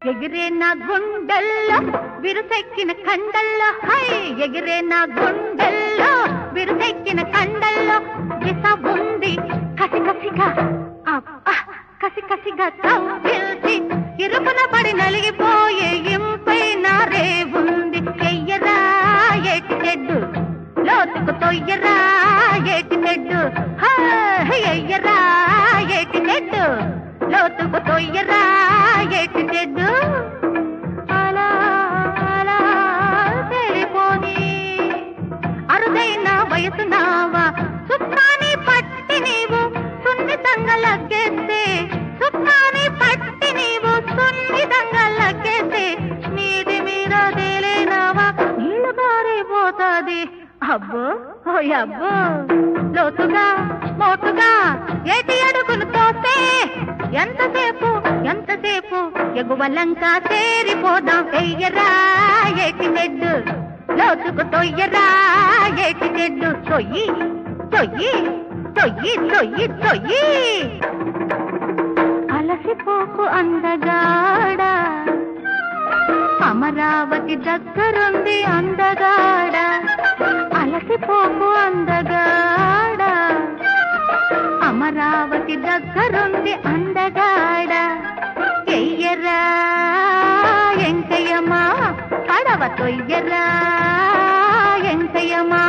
ఎగిరే నా గుండెల్లో విరుసెక్కిన కండల్లో హై ఎగిరే నా గుండెల్లో విరుసెక్కిన కండల్లో దిశ ఉంది కసి కసిగా అబ్బా కసి కసిగా కవ్విల్చి ఇరుకున పడి నలిగిపోయే ఇంపైన రేవుంది ఎయ్యరా ఎట్టి చెడ్డు లోతుకు తొయ్యరా ఏటి చెడ్డు హా, ఎయ్యరా ఏటి చెడ్డు లోతుకు తొయ్యరా ఏటి చెడ్డు అలా అలా తెలిపోని అరుదైన వయసు నావా సుఖాన్ని పట్టి నీవు సున్నితంగా లగ్గేస్తే సుఖాన్ని పట్టి నీవు సున్నితంగా లగ్గేస్తే నీది మీద తేలేనావా నీళ్ళు పారిపోతాది అబ్బో ఓ అబ్బో లోతుగా మోటుగా ఏటి అడుగులు తోస్తే ఎంతసేపు ఎంతసేపు ఎగువలంక చేరిపోదాం వెయ్యరా ఏటి నెడ్డు లోతుకు తొయ్యరా ఏటి నెడ్డు తొయ్యి తొయ్యి తొయ్యి తొయ్యి తొయ్యి అలసిపోకు అందగాడా అమరావతి దగ్గరుంది అందగాడ అలసిపోకు అందగాడ అమరావతి దగ్గరుంది అందగాడ ఎయ్యరా ఎంకయ్యమా పడవ తొయ్యరా ఎంకయ్యమా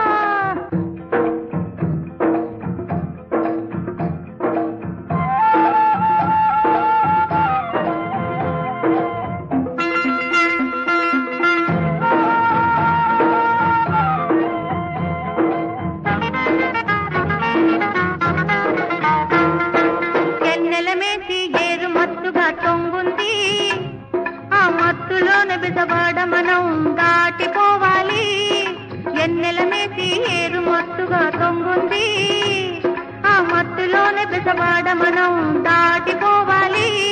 ఎన్నెల మేసి ఏరు మత్తుగా తొంగుంది ఆ మత్తులోన బిసవాడ మనం దాటిపోవాలి ఎన్నెల మేసి ఏరు మత్తుగా తొంగుంది ఆ మత్తులోన బిసవాడ మనం దాటిపోవాలి